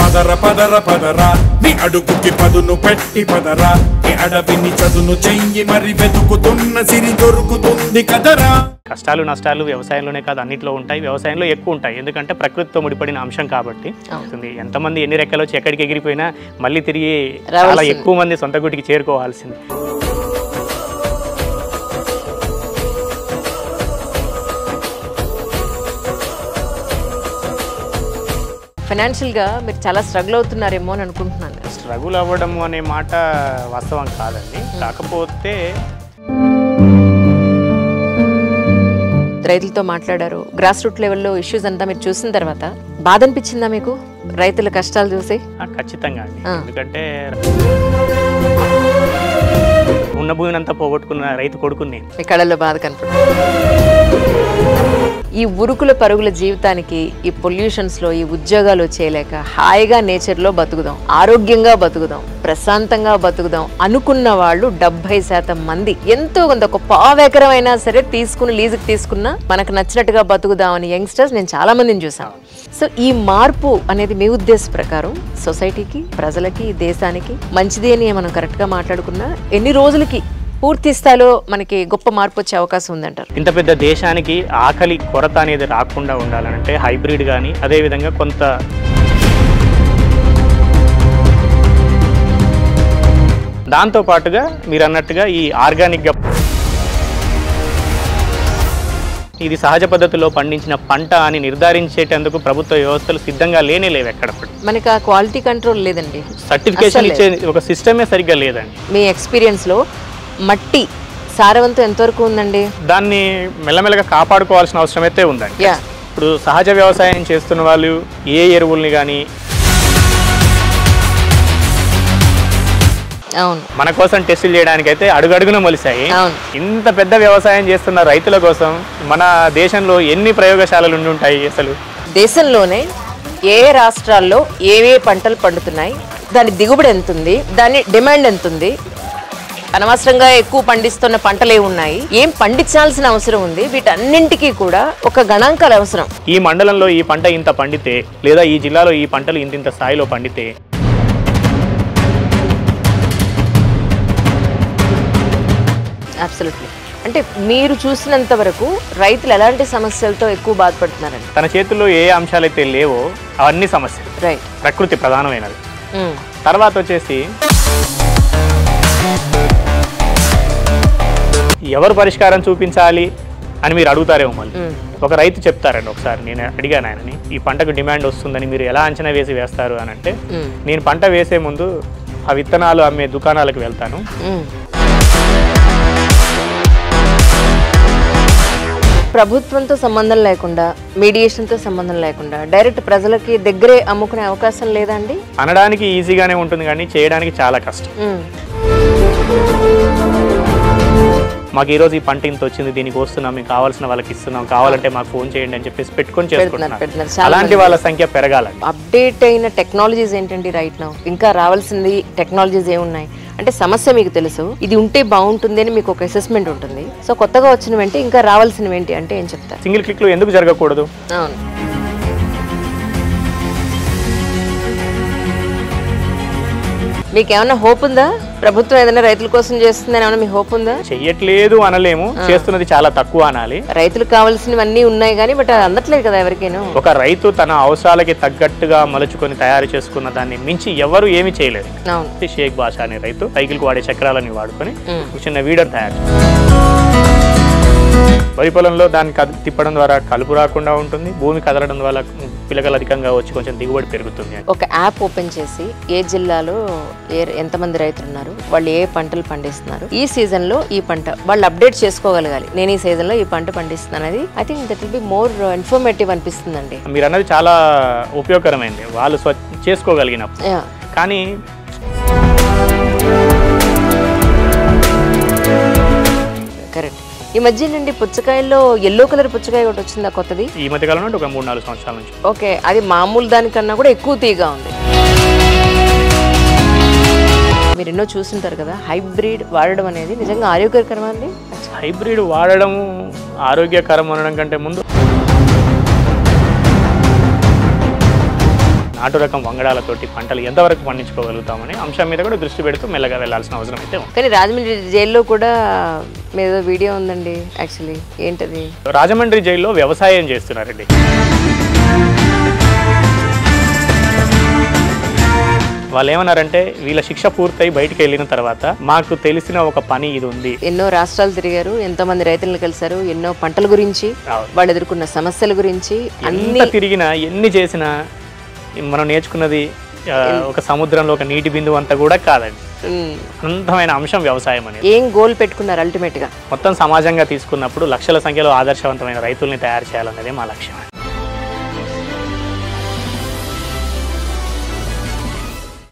పదర పదర పదరా నీ అడుగుకి పదును పెట్టి పదరా ఈ అడవిని చదును చెయ్యి మరి వెతుకుతున్న సిరి దొరుకుతుంది కదరా కష్టాలు నష్టాలు వ్యవసాయంలోనే కాదు అన్నిట్లో ఉంటాయి వ్యవసాయంలో ఎక్కువ ఉంటాయి ఎందుకంటే ప్రకృతితో ముడిపడిన అంశం కాబట్టి అవుతుంది ఎంతమంది ఎన్ని రెక్కలు వచ్చి ఎక్కడికి ఎగిరిపోయినా మళ్ళీ తిరిగి చాలా రావాల్సిందే. ఎక్కువ మంది సొంత గుడికి చేరుకోవాల్సింది ఫైనాన్షియల్ గా మీరు చాలా స్ట్రగుల్ అవుతున్నారేమో అని అనుకుంటున్నాను స్ట్రగుల్ అవ్వడం అనే మాట వాస్తవం కాదండి కాకపోతే రైతులతో మాట్లాడారు గ్రాస్ రూట్ లెవెల్లో ఇష్యూస్ అంతా మీరు చూసిన తర్వాత బాధ అనిపించిందా మీకు రైతుల కష్టాలు చూసి ఆ, ఖచ్చితంగా అండి ఆ. ఎందుకంటే ఉన్న భూమినంతా పోగొట్టుకున్న రైతు కొడుకుని నేను మీ కళల్లో బాధ కనపడుతుంది ఈ ఉరుకుల పరుగుల జీవితానికి ఈ పొల్యూషన్స్ లో ఈ ఉద్యోగాలు చేయలేక హాయిగా నేచర్ లో బతుకుదాం ఆరోగ్యంగా బతుకుదాం ప్రశాంతంగా బతుకుదాం అనుకున్న వాళ్ళు డెబ్బై శాతం మంది ఎంతో కొంత ఒక పావెకరం అయినా సరే తీసుకుని లీజుకి తీసుకున్నా మనకు నచ్చినట్టుగా బతుకుదాం అని యంగ్స్టర్స్ నేను చాలా మందిని చూసాను సో ఈ మార్పు అనేది మీ ఉద్దేశ ప్రకారం సొసైటీకి ప్రజలకి దేశానికి మంచిది అని మనం కరెక్ట్ గా మాట్లాడుకున్నా ఎన్ని రోజులకి పూర్తి స్థాయిలో మనకి గొప్ప మార్పు వచ్చే అవకాశం ఉందంటారు ఇంత పెద్ద దేశానికి ఆకలి కొరత అనేది రాకుండా ఉండాలంటే హైబ్రిడ్ కానీ అదేవిధంగా కొంత దాంతో పాటుగా మీరు అన్నట్టుగా ఈ ఆర్గానిక్గా ఇది సహజ పద్ధతిలో పండించిన పంట అని నిర్ధారించేటందుకు ప్రభుత్వ వ్యవస్థలు సిద్ధంగా లేనే లేవు ఎక్కడ కూడా. మనకి ఆ క్వాలిటీ కంట్రోల్ లేదండి సర్టిఫికేషన్ అస్సలు ఇచ్చే ఒక సిస్టమే సరిగ్గా లేదండి మీ ఎక్స్పీరియన్స్ లో మట్టి సారవంతం ఎంతవరకు ఉందండి దాన్ని మెల్లమెల్లగా కాపాడుకోవాల్సిన అవసరం అయితే ఉందండి యా ఇప్పుడు సహజ వ్యవసాయం చేస్తున్న వాళ్ళు ఏ ఎరువుల్ని కానీ అవును మన కోసం టెస్టులు చేయడానికి అయితే అడుగడుగున మొలిశాయి అవును ఇంత పెద్ద వ్యవసాయం చేస్తున్న రైతుల కోసం మన దేశంలో ఎన్ని ప్రయోగశాలలు ఉండి ఉంటాయి అసలు దేశంలోనే ఏ రాష్ట్రాల్లో ఏవే పంటలు పండుతున్నాయి దాని దిగుబడి ఎంత ఉంది దాని డిమాండ్ ఎంత ఉంది అనవసరంగా ఎక్కువ పండిస్తున్న పంటలు ఏమి ఉన్నాయి ఏం పండించాల్సిన అవసరం ఉంది వీటన్నింటికీ కూడా ఒక గణాంకాలు అవసరం ఈ మండలంలో ఈ పంట ఇంత పండితే లేదా ఈ జిల్లాలో ఈ పంటలు ఇంత ఇంత స్థాయిలో పండితే అబ్సల్యూట్లీ అంటే మీరు చూసినంత వరకు రైతులు ఎలాంటి సమస్యలతో ఎక్కువ బాధపడుతున్నారండి తన చేతుల్లో ఏ అంశాలైతే లేవో అవన్నీ సమస్యలు రైట్ ప్రకృతి ప్రధానమైనది తర్వాత వచ్చేసి ఎవరు పరిష్కారం చూపించాలి అని మీరు అడుగుతారేమో మళ్ళీ ఒక రైతు చెప్తారండి ఒకసారి నేను అడిగాను ఆయనని ఈ పంటకు డిమాండ్ వస్తుందని మీరు ఎలా అంచనా వేసి వేస్తారు అని అంటే నేను పంట వేసే ముందు ఆ విత్తనాలు అమ్మే దుకాణాలకు వెళ్తాను ప్రభుత్వంతో సంబంధం లేకుండా మీడియేషన్తో సంబంధం లేకుండా డైరెక్ట్ ప్రజలకి దగ్గరే అమ్ముకునే అవకాశం లేదా అండి అనడానికి ఈజీగానే ఉంటుంది కానీ చేయడానికి చాలా కష్టం మ్మ్. మాకు ఈరోజు ఈ పంట ఇంత వచ్చింది దీనికి వస్తున్నాం మీకు కావాల్సిన వాళ్ళకి ఇస్తున్నాం కావాలంటే మాకు ఫోన్ చేయండి అని చెప్పేసి పెట్టుకొని పెడుతున్నారు చేసుకుంటున్నారు చాలా అలాంటి వాళ్ళ సంఖ్య పెరగాలండి అప్డేట్ అయిన టెక్నాలజీస్ ఏంటండి రైట్ నౌ ఇంకా రావాల్సింది టెక్నాలజీస్ ఏమున్నాయి అంటే సమస్య మీకు తెలుసు ఇది ఉంటే బాగుంటుంది అని మీకు ఒక అసెస్మెంట్ ఉంటుంది సో కొత్తగా వచ్చినవి ఏంటి ఇంకా రావాల్సినవి ఏంటి అంటే ఏం చెప్తారు సింగిల్ క్లిక్లో ఎందుకు జరగకూడదు అవును మీకు ఏమైనా హోప్ ఉందా ప్రభుత్వం ఏదైనా రైతుల కోసం చేస్తుందని ఏమైనా మీ హోప్ ఉందా చెయ్యట్లేదు అనలేము చేస్తున్నది చాలా తక్కువ అనాలి రైతులకు కావాల్సినవన్నీ ఉన్నాయి కానీ బట్ అది అందట్లేదు కదా ఎవరికైనా ఒక రైతు తన అవసరాలకి తగ్గట్టుగా మలుచుకొని తయారు చేసుకున్న దాన్ని మించి ఎవరు ఏమీ చేయలేరు అవును షేక్ బాషా అనే రైతు సైకిల్కి వాడే చక్రాలని వాడుకొని మ్మ్. ఒక చిన్న వీడర్ తయారు చేశారు. వరి పొలంలో దాన్ని కద తిప్పడం ద్వారా కలుపు రాకుండా ఉంటుంది భూమి కదలడం వల్ల పిలకలు అధికంగా వచ్చి కొంచెం దిగుబడి పెరుగుతుంది అని ఒక యాప్ ఓపెన్ చేసి ఏ జిల్లాలో ఏ ఎంతమంది రైతులు ఉన్నారు వాళ్ళు ఏ పంటలు పండిస్తున్నారు ఈ సీజన్ లో ఈ పంట వాళ్ళు అప్డేట్ చేసుకోగలగాలి నేను ఈ సీజన్ లో ఈ పంట పండిస్తున్నాను అనేది I think that will be more informative అనిపిస్తుందండి మీరు అన్నది చాలా ఉపయోగకరమైంది వాళ్ళు స్వ చేసుకోగలిగినప్పుడు Yeah. కానీ కరెక్ట్ ఈ మధ్య నుండి పుచ్చకాయల్లో ఎల్లో కలర్ పుచ్చకాయ ఒకటి వచ్చిందా కొత్తది ఈ మధ్య కాలంలో అంటే ఒక మూడు నాలుగు సంవత్సరాల నుంచి ఓకే అది మామూలు దానికన్నా కూడా ఎక్కువ తీగా ఉంది మీరు ఎన్నో చూస్తుంటారు కదా హైబ్రిడ్ వాడడం అనేది నిజంగా ఆరోగ్యకరమా అండి హైబ్రిడ్ వాడడం ఆరోగ్యకరం అనడం కంటే ముందు నాటు రకం వంగడాలతోటి పంటలు ఎంతవరకు పండించుకోగలుగుతామనే అంశం మీద కూడా దృష్టి పెడుతూ మెల్లగా వెళ్ళాల్సిన అవసరం అయితే ఉంది కానీ రాజమండ్రి జైల్లో కూడా మీద వీడియో ఉందండి యాక్చువల్లీ ఏంటది రాజమండ్రి జైల్లో వ్యవసాయం చేస్తున్నారండి వాళ్ళు ఏమన్నారంటే వీళ్ళ శిక్ష పూర్తయి బయటికి వెళ్ళిన తర్వాత మాకు తెలిసిన ఒక పని ఇది ఉంది ఎన్నో రాష్ట్రాలు తిరిగారు ఎంతో మంది రైతులను కలిశారు ఎన్నో పంటల గురించి అవును. వాళ్ళు ఎదుర్కొన్న సమస్యల గురించి అన్ని ఎంత తిరిగినా ఎన్ని చేసినా మనం నేర్చుకున్నది ఆ, ఒక సముద్రంలో ఒక నీటి బిందువు అంతా కూడా కాదండి ఉమ్, అనంతమైన అంశం వ్యవసాయం అనేది ఏం గోల్ పెట్టుకున్నారు అల్టిమేట్ గా మొత్తం సమాజంగా తీసుకున్నప్పుడు లక్షల సంఖ్యలో ఆదర్శవంతమైన రైతుల్ని తయారు చేయాలన్నదే మా లక్ష్యం